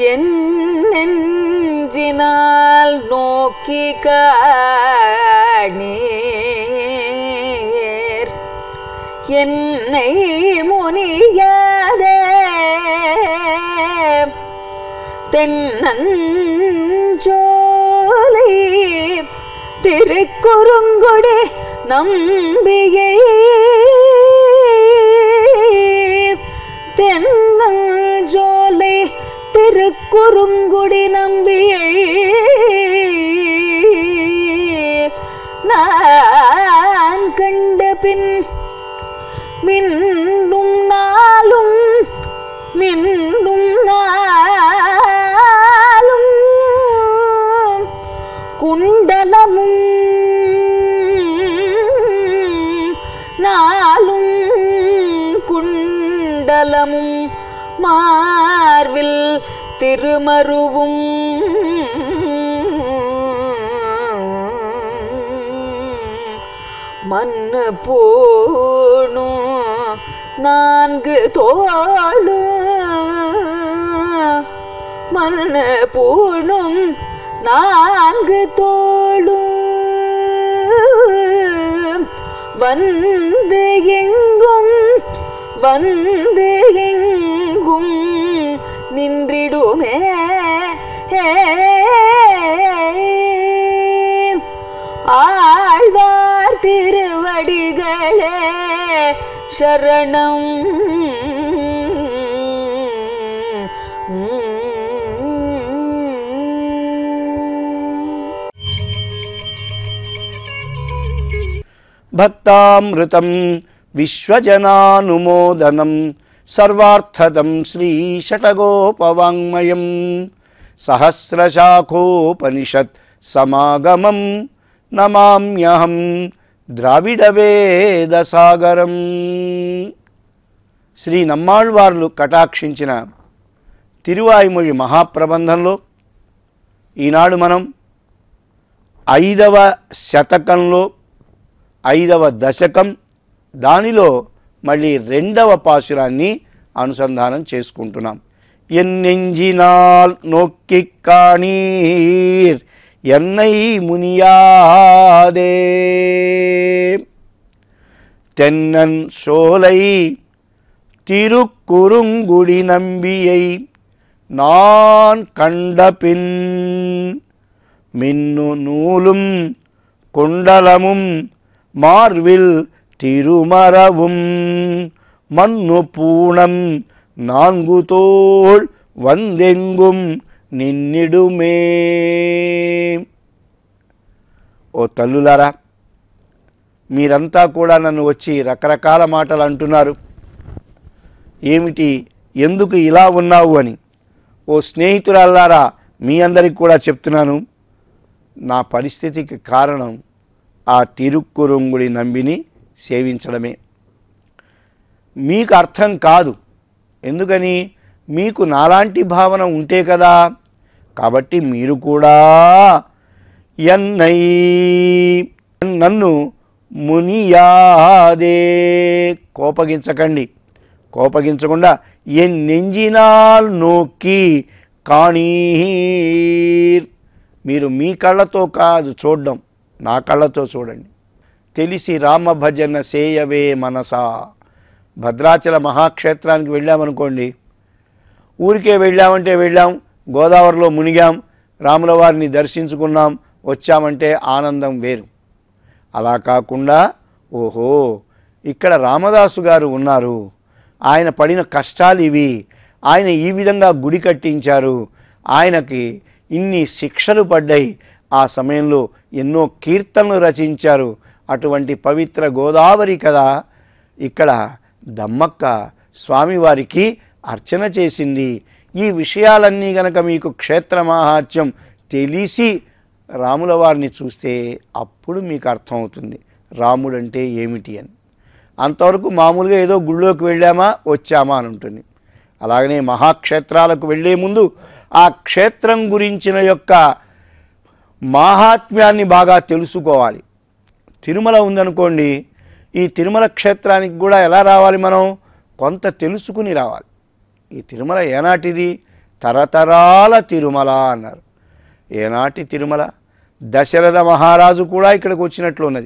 என் நெஞ்சினால் நோக்கி காணீர் என்னை முனியாதே தென்னஞ்சோலை திருக்குறுங்குடி நம்பியை தென்னஞ்சோலை திருக்குறுங்குடி நம்பியை நான் கண்ட பின் மின்னும் நாளும் மின்னும் நாளும் குண்டலமும் நாளும் குண்டலமும் மார்வில் திருமருவும் மண்ணு போணு நான்கு தோளு மண்ணு பூணும் நான்கு தோளும் வந்து எங்கும் வந்து எங்கும் நின்றிடுமே ஆழ்வார் திருவடிகளே சரணம் భక్తామృతం విశ్వజనానుమోదనం సర్వార్థదం శ్రీషటగోపవాङ्మయం సహస్రశాఖోపనిషత్ సమాగమం నమామ్యహం ద్రావిడవేదసాగరం శ్రీ నమ్మాళ్వార్లు కటాక్షించిన తిరువాయిమొഴി మహాప్రబంధంలో ఈనాడు మనం ఐదవ శతకంలో ఐదవ దశకం దానిలో మళ్ళీ రెండవ పాసురాన్ని అనుసంధానం చేసుకుంటున్నాం ఎన్నెంజినాల్ నొక్కి కాణీర్ ఎన్నై మునియాదే தென்னன் சோலை திருக்குறுங்குடி நம்பியை நான் கண்டபின் மின்னு நூலும் குண்டலமும் மார்வில் திருமரவும் மண்ணு பூணம் நான்கு தோள் வந்தெங்கும் నిన్నిడుమే ఓ తల్లులారా మీరంతా కూడా నన్ను వచ్చి రకరకాల మాటలు అంటున్నారు ఏమిటి ఎందుకు ఇలా ఉన్నావు అని ఓ స్నేహితురాలారా మీ అందరికి కూడా చెప్తున్నాను నా పరిస్థితికి కారణం ఆ తిరుక్కురుంగుడి నంబిని సేవించడమే మీకు అర్థం కాదు ఎందుకని మీకు నాలాంటి భావన ఉంటే కదా కాబట్టి మీరు కూడా ఎన్నై నన్ను మునియాదే కోపగించకండి కోపగించకుండా ఎన్నెంజినాల్ నోక్కి కాణీర్ మీరు మీ కళ్ళతో కాదు చూడడం నా కళ్ళతో చూడండి తెలిసి రామ భజన సేయవే మనసా భద్రాచల మహాక్షేత్రానికి వెళ్ళామనుకోండి ఊరికే వెళ్ళామంటే వెళ్ళాం గోదావరిలో మునిగాం రాముల వారిని దర్శించుకున్నాం వచ్చామంటే ఆనందం వేరు అలా కాకుండా ఓహో ఇక్కడ రామదాసు గారు ఉన్నారు ఆయన పడిన కష్టాలు ఇవి ఆయన ఈ విధంగా గుడి కట్టించారు ఆయనకి ఇన్ని శిక్షలు పడ్డాయి ఆ సమయంలో ఎన్నో కీర్తనలు రచించారు అటువంటి పవిత్ర గోదావరి కదా ఇక్కడ దమ్మక్క స్వామివారికి అర్చన చేసింది ఈ విషయాలన్నీ గనక మీకు క్షేత్ర మహాత్యం తెలిసి రాముల వారిని చూస్తే అప్పుడు మీకు అర్థమవుతుంది రాముడంటే ఏమిటి అని అంతవరకు మామూలుగా ఏదో గుళ్ళోకి వెళ్ళామా వచ్చామా అని ఉంటుంది అలాగనే మహాక్షేత్రాలకు వెళ్ళే ముందు ఆ క్షేత్రం గురించిన యొక్క మాహాత్మ్యాన్ని బాగా తెలుసుకోవాలి తిరుమల ఉందనుకోండి ఈ తిరుమల క్షేత్రానికి కూడా ఎలా రావాలి మనం కొంత తెలుసుకుని రావాలి ఈ తిరుమల ఏనాటిది తరతరాల తిరుమల అన్నారు ఏనాటి తిరుమల దశరథ మహారాజు కూడా ఇక్కడికి వచ్చినట్లు ఉన్నది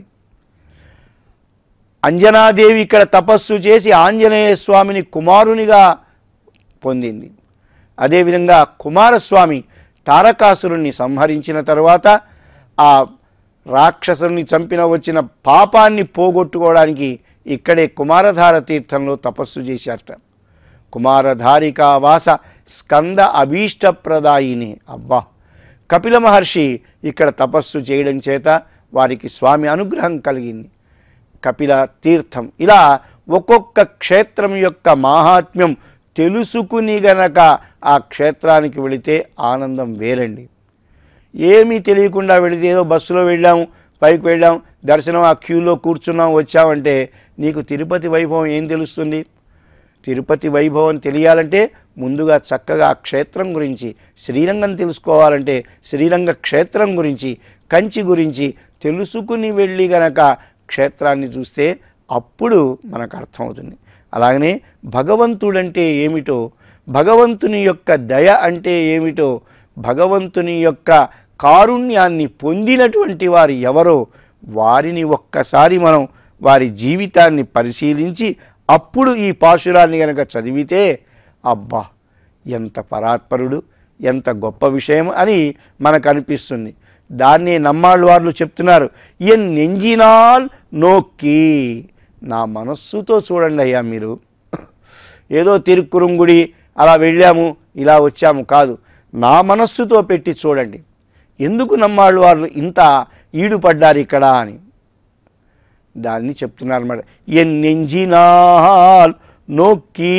అంజనాదేవి ఇక్కడ తపస్సు చేసి ఆంజనేయ స్వామిని కుమారునిగా పొందింది అదేవిధంగా కుమారస్వామి తారకాసురుణ్ణి సంహరించిన తరువాత ఆ రాక్షసుని చంపిన వచ్చిన పాపాన్ని పోగొట్టుకోవడానికి ఇక్కడే కుమారధార తీర్థంలో తపస్సు చేశారట కుమారధారికా వాస స్కంద అభీష్టప్రదాయిని అబ్బా కపిల మహర్షి ఇక్కడ తపస్సు చేయడం చేత వారికి స్వామి అనుగ్రహం కలిగింది కపిల తీర్థం ఇలా ఒక్కొక్క క్షేత్రం యొక్క మాహాత్మ్యం తెలుసుకుని గనక ఆ క్షేత్రానికి వెళితే ఆనందం వేరండి ఏమీ తెలియకుండా వెళితే ఏదో బస్సులో వెళ్ళాము పైకి వెళ్ళాం దర్శనం ఆ క్యూలో కూర్చున్నాం వచ్చామంటే నీకు తిరుపతి వైభవం ఏం తెలుస్తుంది తిరుపతి వైభవం తెలియాలంటే ముందుగా చక్కగా ఆ క్షేత్రం గురించి శ్రీరంగం తెలుసుకోవాలంటే శ్రీరంగ క్షేత్రం గురించి కంచి గురించి తెలుసుకుని వెళ్ళి గనక క్షేత్రాన్ని చూస్తే అప్పుడు మనకు అర్థమవుతుంది అలాగనే భగవంతుడంటే ఏమిటో భగవంతుని యొక్క దయ అంటే ఏమిటో భగవంతుని యొక్క కారుణ్యాన్ని పొందినటువంటి వారు ఎవరో వారిని ఒక్కసారి మనం వారి జీవితాన్ని పరిశీలించి అప్పుడు ఈ పాశురాన్ని గనక చదివితే అబ్బా ఎంత పరాత్పరుడు ఎంత గొప్ప విషయం అని మనకు అనిపిస్తుంది దాన్నే నమ్మాళ్ళు వాళ్ళు చెప్తున్నారు ఎన్ నెంజినాల్ నోక్కి నా మనస్సుతో చూడండి అయ్యా మీరు ఏదో తిరుక్కురుంగుడి అలా వెళ్ళాము ఇలా వచ్చాము కాదు నా మనస్సుతో పెట్టి చూడండి ఎందుకు నమ్మాళ్ళు వాళ్ళు ఇంత ఈడుపడ్డారు ఇక్కడ అని దాన్ని చెప్తున్నారు అన్నమాట ఎన్నెంజినాల్ నొక్కి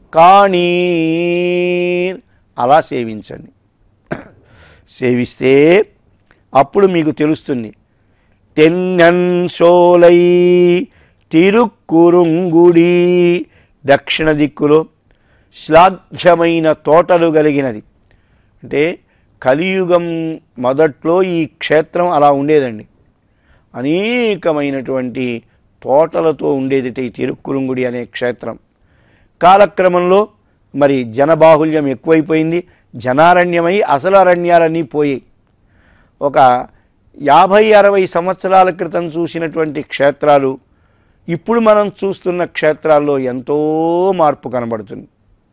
కాణీర్ అలా సేవించండి సేవిస్తే అప్పుడు మీకు తెలుస్తుంది తెన్నన్ సోలై తిరుక్కురుంగుడి దక్షిణ దిక్కులో శ్లాఘ్యమైన తోటలు కలిగినది అంటే కలియుగం మొదట్లో ఈ క్షేత్రం అలా ఉండేదండి అనేకమైనటువంటి తోటలతో ఉండేది ఈ తిరుక్కురుంగుడి అనే క్షేత్రం కాలక్రమంలో మరి జనబాహుల్యం ఎక్కువైపోయింది జనారణ్యమై అసలు అరణ్యాలన్నీ పోయాయి ఒక యాభై అరవై సంవత్సరాల క్రితం చూసినటువంటి క్షేత్రాలు ఇప్పుడు మనం చూస్తున్న క్షేత్రాల్లో ఎంతో మార్పు కనబడుతుంది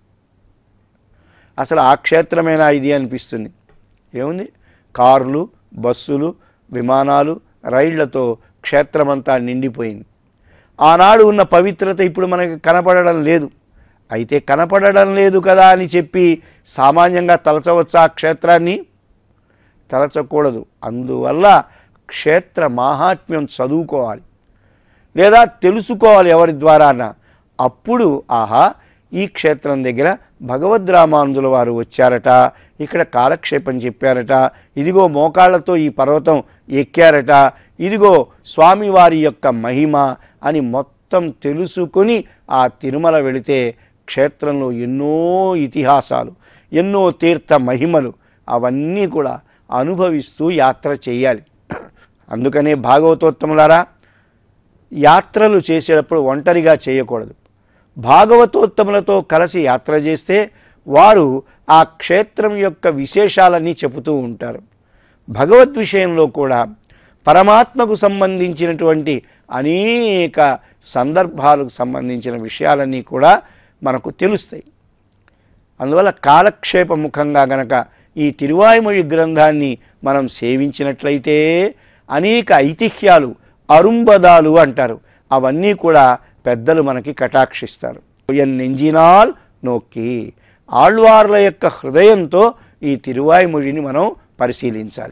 అసలు ఆ క్షేత్రమేనా ఇది అనిపిస్తుంది ఏముంది కార్లు బస్సులు విమానాలు రైళ్లతో క్షేత్రమంతా నిండిపోయింది ఆనాడు ఉన్న పవిత్రత ఇప్పుడు మనకి కనపడడం లేదు అయితే కనపడడం లేదు కదా అని చెప్పి సామాన్యంగా తలచవచ్చా ఆ క్షేత్రాన్ని తలచకూడదు అందువల్ల క్షేత్ర మాహాత్మ్యం చదువుకోవాలి లేదా తెలుసుకోవాలి ఎవరి ద్వారాన అప్పుడు ఆహా ఈ క్షేత్రం దగ్గర భగవద్ రామానుజుల వారు వచ్చారట ఇక్కడ కాలక్షేపం చెప్పారట ఇదిగో మోకాళ్ళతో ఈ పర్వతం ఎక్కారట ఇదిగో స్వామివారి యొక్క మహిమ అని మొత్తం తెలుసుకొని ఆ తిరుమల వెళితే క్షేత్రంలో ఎన్నో ఇతిహాసాలు ఎన్నో తీర్థ మహిమలు అవన్నీ కూడా అనుభవిస్తూ యాత్ర చేయాలి అందుకనే భాగవతోత్తములారా యాత్రలు చేసేటప్పుడు ఒంటరిగా చేయకూడదు భాగవతోత్తములతో కలిసి యాత్ర చేస్తే వారు ఆ క్షేత్రం యొక్క విశేషాలన్నీ చెబుతూ ఉంటారు భగవద్ విషయంలో కూడా పరమాత్మకు సంబంధించినటువంటి అనేక సందర్భాలకు సంబంధించిన విషయాలన్నీ కూడా మనకు తెలుస్తాయి అందువల్ల కాలక్షేప ముఖంగా గనక ఈ తిరువాయుమొഴി గ్రంథాన్ని మనం సేవించినట్లయితే అనేక ఐతిహ్యాలు అరుంబదాలు అంటారు అవన్నీ కూడా పెద్దలు మనకి కటాక్షిస్తారు నెంజినాల్ నొక్కి ఆళ్వార్ల యొక్క హృదయంతో ఈ తిరువాయుమొழிని మనం పరిశీలించాలి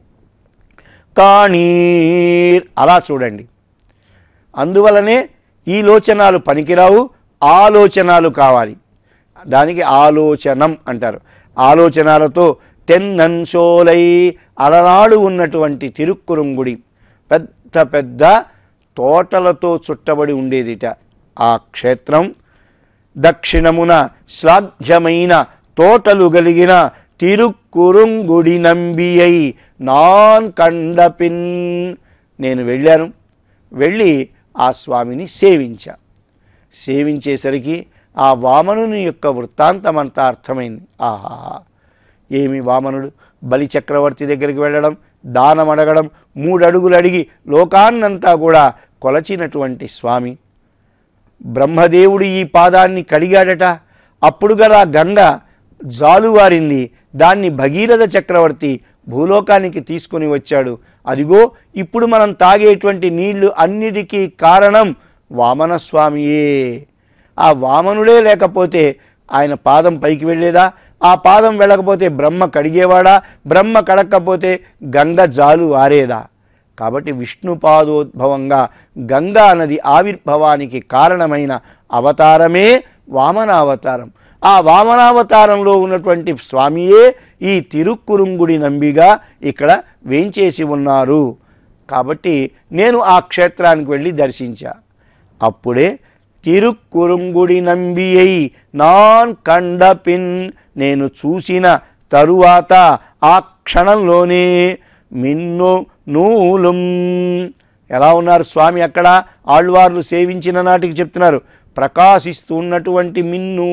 కాణీర్ అలా చూడండి అందువలనే ఈ లోచనాలు పనికిరావు ఆలోచనాలు కావాలి దానికి ఆలోచనం అంటారు ఆలోచనాలతో తెన్నన్సోలై అలనాడు ఉన్నటువంటి తిరుక్కురుంగుడి పెద్ద పెద్ద తోటలతో చుట్టబడి ఉండేదిట ఆ క్షేత్రం దక్షిణమున శ్లాఘ్యమైన తోటలు కలిగిన తిరుక్కురుంగుడి నంబియై నాన్ కండపిన్ నేను వెళ్ళాను వెళ్ళి ఆ స్వామిని సేవించా సేవించేసరికి ఆ వామనుని యొక్క వృత్తాంతం అంతా అర్థమైంది ఆహా ఏమి వామనుడు బలి చక్రవర్తి దగ్గరికి వెళ్ళడం దానం అడగడం మూడు అడుగులు అడిగి లోకాన్నంతా కూడా కొలచినటువంటి స్వామి బ్రహ్మదేవుడు ఈ పాదాన్ని కడిగాడట అప్పుడు గల గంగ జాలువారింది దాన్ని భగీరథ చక్రవర్తి భూలోకానికి తీసుకొని వచ్చాడు అదిగో ఇప్పుడు మనం తాగేటువంటి నీళ్లు అన్నిటికీ కారణం వామనస్వామియే ఆ వామనుడే లేకపోతే ఆయన పాదం పైకి వెళ్ళేదా ఆ పాదం వెళ్ళకపోతే బ్రహ్మ కడిగేవాడా బ్రహ్మ కడక్కపోతే గంగ జాలు వారేదా కాబట్టి విష్ణుపాదోద్భవంగా గంగా నది ఆవిర్భవానికి కారణమైన అవతారమే వామనావతారం ఆ వామనావతారంలో ఉన్నటువంటి స్వామియే ఈ తిరుక్కురుంగుడి నంబిగా ఇక్కడ వేంచేసి ఉన్నారు కాబట్టి నేను ఆ క్షేత్రానికి వెళ్ళి దర్శించా అప్పుడే తిరుక్కురుంగుడి నంబియై నాన్ కండపిన్ నేను చూసిన తరువాత ఆ క్షణంలోనే మిన్ను నూలుం ఎలా ఉన్నారు స్వామి అక్కడ ఆళ్వార్లు సేవించిన నాటికి చెప్తున్నారు ప్రకాశిస్తూ ఉన్నటువంటి మిన్ను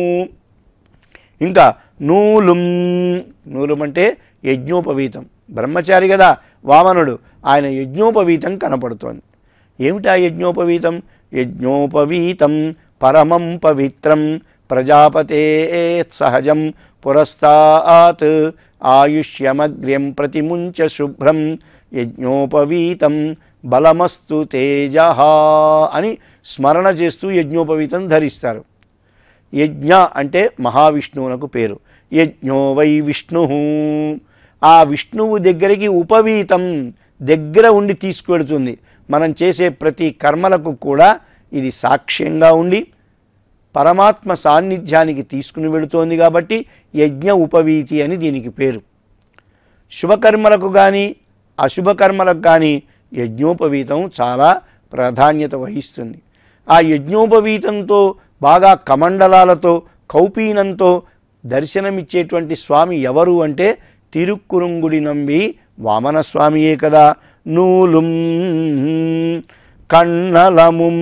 ఇంకా నూలుం నూలుం అంటే యజ్ఞోపవీతం బ్రహ్మచారి కదా వామనుడు ఆయన యజ్ఞోపవీతం కనపడుతోంది ఏమిటా యజ్ఞోపవీతం యజ్ఞోపవీతం పరమం పవిత్రం ప్రజాపతే సహజం పురస్తాత్ ఆయుష్యమగ్ర్యం ప్రతిముంచ శుభ్రం యజ్ఞోపవీతం బలమస్తు తేజ అని స్మరణ చేస్తూ యజ్ఞోపవీతం ధరిస్తారు యజ్ఞ అంటే మహావిష్ణువునకు పేరు యజ్ఞో వై విష్ణు ఆ విష్ణువు దగ్గరికి ఉపవీతం దగ్గర ఉండి తీసుకువెడుతుంది మనం చేసే ప్రతి కర్మలకు కూడా ఇది సాక్ష్యంగా ఉండి పరమాత్మ సాన్నిధ్యానికి తీసుకుని వెళుతోంది కాబట్టి యజ్ఞ ఉపవీతి అని దీనికి పేరు శుభకర్మలకు కానీ అశుభకర్మలకు కానీ యజ్ఞోపవీతం చాలా ప్రాధాన్యత వహిస్తుంది ఆ యజ్ఞోపవీతంతో బాగా కమండలాలతో కౌపీనంతో దర్శనమిచ్చేటువంటి స్వామి ఎవరు అంటే తిరుక్కురుంగుడి నంబి వామనస్వామియే కదా నూలుం కన్నలముం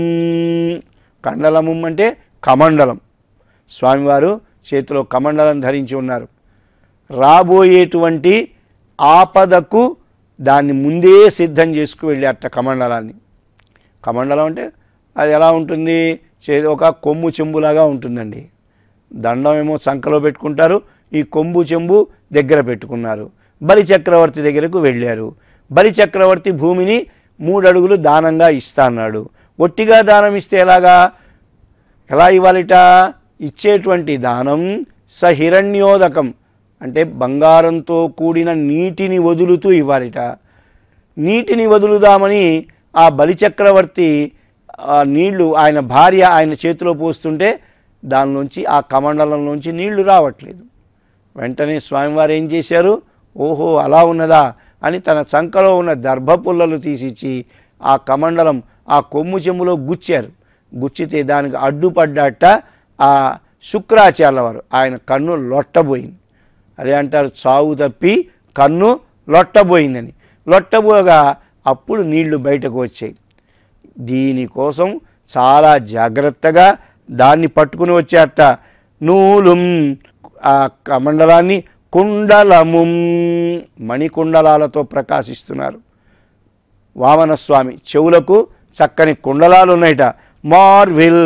కండలముం అంటే కమండలం స్వామివారు చేతిలో కమండలం ధరించి ఉన్నారు రాబోయేటువంటి ఆపదకు దాన్ని ముందే సిద్ధం చేసుకు వెళ్ళారట కమండలాన్ని కమండలం అంటే అది ఎలా ఉంటుంది చే ఒక కొమ్ము చెంబులాగా ఉంటుందండి దండం ఏమో సంకలో పెట్టుకుంటారు ఈ కొమ్ము చెంబు దగ్గర పెట్టుకున్నారు బలి చక్రవర్తి దగ్గరకు వెళ్ళారు బలి చక్రవర్తి భూమిని మూడు అడుగులు దానంగా ఇస్తా అన్నాడు ఒట్టిగా దానం ఇస్తే ఎలాగా ఎలా ఇవ్వాలిట ఇచ్చేటువంటి దానం సహిరణ్యోదకం అంటే బంగారంతో కూడిన నీటిని వదులుతూ ఇవ్వాలిట నీటిని వదులుదామని ఆ బలిచక్రవర్తి ఆ నీళ్లు ఆయన భార్య ఆయన చేతిలో పోస్తుంటే దానిలోంచి ఆ కమండలంలోంచి నీళ్లు రావట్లేదు వెంటనే స్వామివారు ఏం చేశారు ఓహో అలా ఉన్నదా అని తన చంకలో ఉన్న దర్భపుల్లలు తీసిచ్చి ఆ కమండలం ఆ కొమ్ము చెంబులో గుచ్చారు గుచ్చితే దానికి అడ్డుపడ్డట ఆ శుక్రాచార్య వారు ఆయన కన్ను లొట్టబోయింది అదే అంటారు చావు తప్పి కన్ను లొట్టబోయిందని లొట్టబోగా అప్పుడు నీళ్లు బయటకు వచ్చాయి దీనికోసం చాలా జాగ్రత్తగా దాన్ని పట్టుకుని వచ్చారట నూలుం ఆ కమండలాన్ని కుండలముం మణికుండలాలతో ప్రకాశిస్తున్నారు వామనస్వామి చెవులకు చక్కని కుండలాలు ఉన్నాయట మార్విల్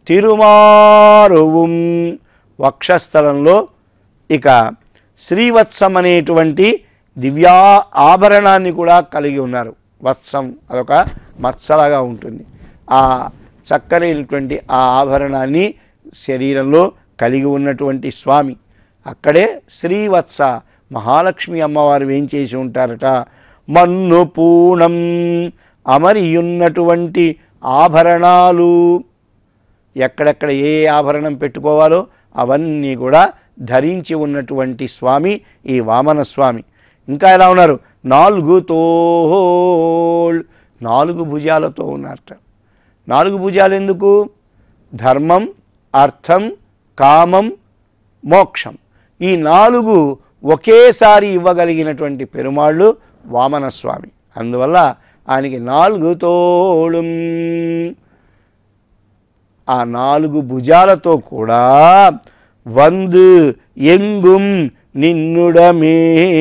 తిరుమారువుం వక్షస్థలంలో ఇక శ్రీవత్సం అనేటువంటి దివ్యా ఆభరణాన్ని కూడా కలిగి ఉన్నారు వత్సం అదొక మత్సలాగా ఉంటుంది ఆ చక్కనైనటువంటి ఆ ఆభరణాన్ని శరీరంలో కలిగి ఉన్నటువంటి స్వామి అక్కడే శ్రీవత్స మహాలక్ష్మి అమ్మవారు ఏం చేసి ఉంటారట మన్ను పూణం అమరియున్నటువంటి ఆభరణాలు ఎక్కడెక్కడ ఏ ఆభరణం పెట్టుకోవాలో అవన్నీ కూడా ధరించి ఉన్నటువంటి స్వామి ఈ వామన స్వామి ఇంకా ఎలా ఉన్నారు నాలుగు తోల్ నాలుగు భుజాలతో ఉన్నారట నాలుగు భుజాలు ఎందుకు ధర్మం అర్థం కామం మోక్షం ఈ నాలుగు ఒకేసారి ఇవ్వగలిగినటువంటి పెరుమాళ్ళు వామనస్వామి అందువల్ల ఆయనకి నాలుగు తోళం ఆ నాలుగు భుజాలతో కూడా వందు ఎంగుం నిన్నుడమే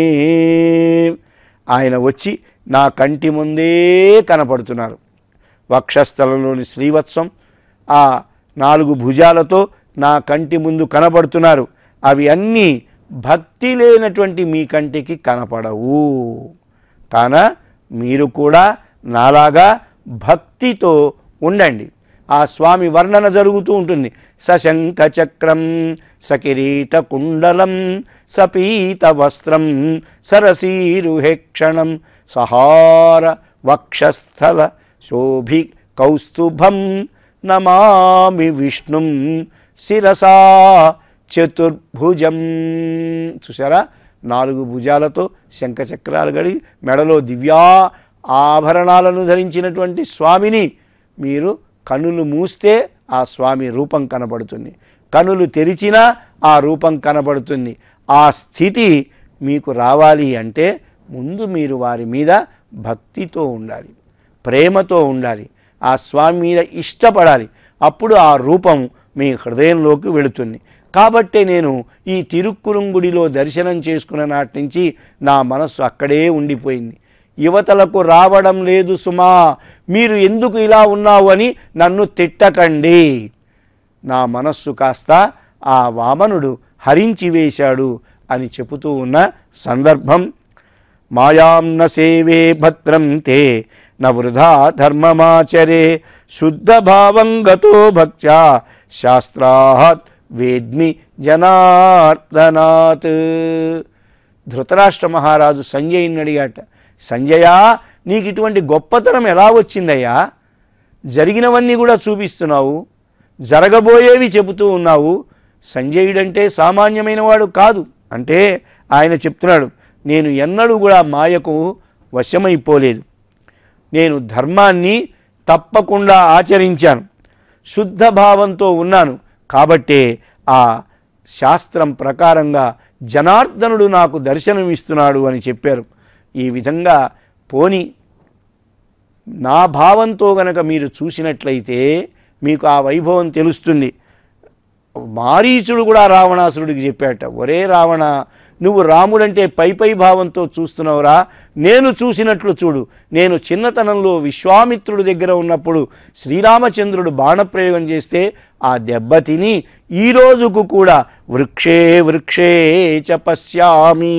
ఆయన వచ్చి నా కంటి ముందే కనపడుతున్నారు వక్షస్థలంలోని శ్రీవత్సం ఆ నాలుగు భుజాలతో నా కంటి ముందు కనపడుతున్నారు అవి అన్నీ భక్తి లేనటువంటి మీ కంటికి కనపడవు కాన మీరు కూడా నాలాగా భక్తితో ఉండండి ఆ స్వామి వర్ణన జరుగుతూ ఉంటుంది సశంఖ చక్రం సకిరీట కుండలం సపీత వస్త్రం సరసీరుహేక్షణం సహార వక్షస్థల శోభి కౌస్తుభం నమామి విష్ణుం శిరసా చతుర్భుజం చూసారా నాలుగు భుజాలతో శంఖచక్రాలు గడి మెడలో దివ్యా ఆభరణాలను ధరించినటువంటి స్వామిని మీరు కనులు మూస్తే ఆ స్వామి రూపం కనబడుతుంది కనులు తెరిచినా ఆ రూపం కనబడుతుంది ఆ స్థితి మీకు రావాలి అంటే ముందు మీరు వారి మీద భక్తితో ఉండాలి ప్రేమతో ఉండాలి ఆ స్వామి మీద ఇష్టపడాలి అప్పుడు ఆ రూపం మీ హృదయంలోకి వెళుతుంది కాబట్టే నేను ఈ తిరుక్కురుంగుడిలో దర్శనం చేసుకున్న నాటి నుంచి నా మనస్సు అక్కడే ఉండిపోయింది యువతలకు రావడం లేదు సుమా మీరు ఎందుకు ఇలా ఉన్నావు అని నన్ను తిట్టకండి నా మనస్సు కాస్త ఆ వామనుడు హరించి వేశాడు అని చెబుతూ ఉన్న సందర్భం మాయాం న సేవే భద్రం తే న వృధా ధర్మమాచరే శుద్ధ భావం గతో భక్త్యా శాస్త్రాత్ వేద్మి జనార్దనాత్ ధృతరాష్ట్ర మహారాజు సంజయుని అడిగాట సంజయ నీకు ఇటువంటి గొప్పతనం ఎలా వచ్చిందయ్యా జరిగినవన్నీ కూడా చూపిస్తున్నావు జరగబోయేవి చెబుతూ ఉన్నావు సంజయుడంటే సామాన్యమైన వాడు కాదు అంటే ఆయన చెప్తున్నాడు నేను ఎన్నడూ కూడా మాయకు వశమైపోలేదు నేను ధర్మాన్ని తప్పకుండా ఆచరించాను శుద్ధ భావంతో ఉన్నాను కాబట్టే ఆ శాస్త్రం ప్రకారంగా జనార్దనుడు నాకు దర్శనం ఇస్తున్నాడు అని చెప్పారు ఈ విధంగా పోని నా భావంతో గనక మీరు చూసినట్లయితే మీకు ఆ వైభవం తెలుస్తుంది మారీచుడు కూడా రావణాసురుడికి చెప్పాట ఒరే రావణ నువ్వు రాముడంటే పై పై భావంతో చూస్తున్నావురా నేను చూసినట్లు చూడు నేను చిన్నతనంలో విశ్వామిత్రుడి దగ్గర ఉన్నప్పుడు శ్రీరామచంద్రుడు బాణప్రయోగం చేస్తే ఆ దెబ్బ తిని ఈ రోజుకు కూడా వృక్షే వృక్షే చ పశ్యామి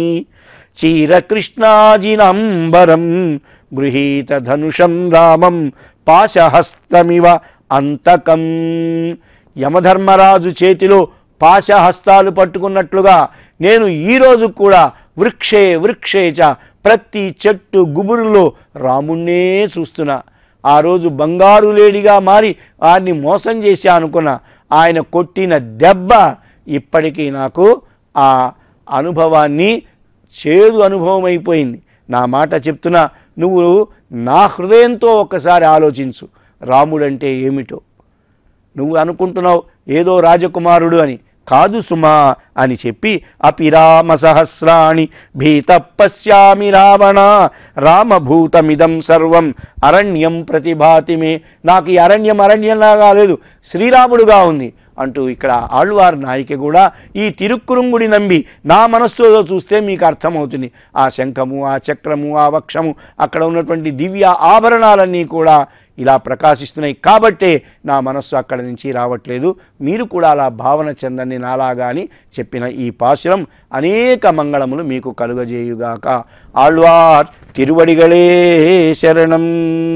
చీరకృష్ణాజినంబరం గృహీత ధనుషం రామం పాశహస్తమివ అంతకం యమధర్మరాజు చేతిలో పాశహస్తాలు పట్టుకున్నట్లుగా నేను ఈరోజు కూడా వృక్షే వృక్షే చ ప్రతి చెట్టు గుబురులో రాముణ్ణే చూస్తున్నా ఆ రోజు బంగారు లేడిగా మారి వారిని మోసం చేశా అనుకున్నా ఆయన కొట్టిన దెబ్బ ఇప్పటికీ నాకు ఆ అనుభవాన్ని చేదు అనుభవం అయిపోయింది నా మాట చెప్తున్నా నువ్వు నా హృదయంతో ఒక్కసారి ఆలోచించు రాముడంటే ఏమిటో నువ్వు అనుకుంటున్నావు ఏదో రాజకుమారుడు అని కాదు సుమా అని చెప్పి అపిరామ సహస్రాణి భీత పశ్యామి రావణ రామభూతమిదం సర్వం అరణ్యం ప్రతిభాతి మే నాకు ఈ అరణ్యం అరణ్యంలాగా లేదు శ్రీరాముడుగా ఉంది అంటూ ఇక్కడ ఆళ్వార్ నాయిక కూడా ఈ తిరుక్కురుంగుడి నంబి నా మనస్సులో చూస్తే మీకు అర్థమవుతుంది ఆ శంఖము ఆ చక్రము ఆ వక్షము అక్కడ ఉన్నటువంటి దివ్య ఆభరణాలన్నీ కూడా ఇలా ప్రకాశిస్తున్నాయి కాబట్టే నా మనస్సు అక్కడ నుంచి రావట్లేదు మీరు కూడా అలా భావన చెందండి నాలాగా అని చెప్పిన ఈ పాశురం అనేక మంగళములు మీకు కలుగజేయుగాక ఆళ్వార్ తిరువడిగళే శరణం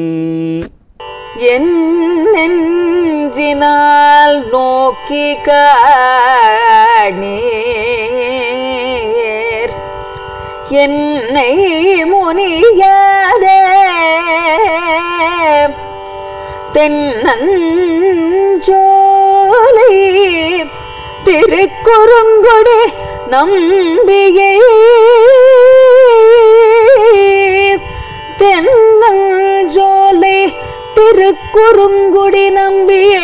என் நெஞ்சினால் நோக்கி காணீர் என்னை முனியாதே தென்னஞ்சோலை திருக்குறுங்குடி நம்பியை தென்னஞ்சோலை திருக்குறுங்குடி நம்பியை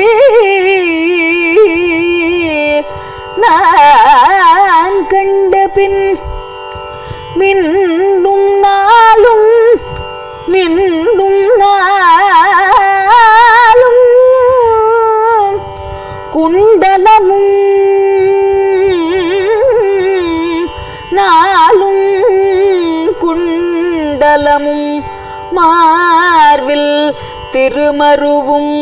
நான் கண்ட பின் மின்னும் நாளும் மின்னும் நாளும் திருமருவும்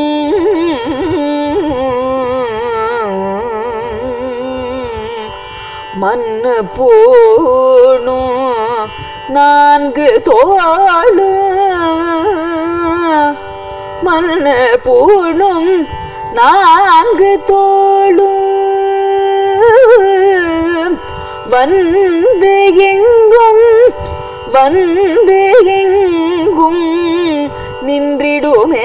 மண்ணு பூணும் நான்கு தோளும் மண்ணு பூணும் நான்கு தோளும் வந்து எங்கும் வந்து எங்கும் நின்றிடுமே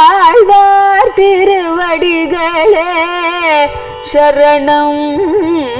ஆழ்வார் திருவடிகளே சரணம்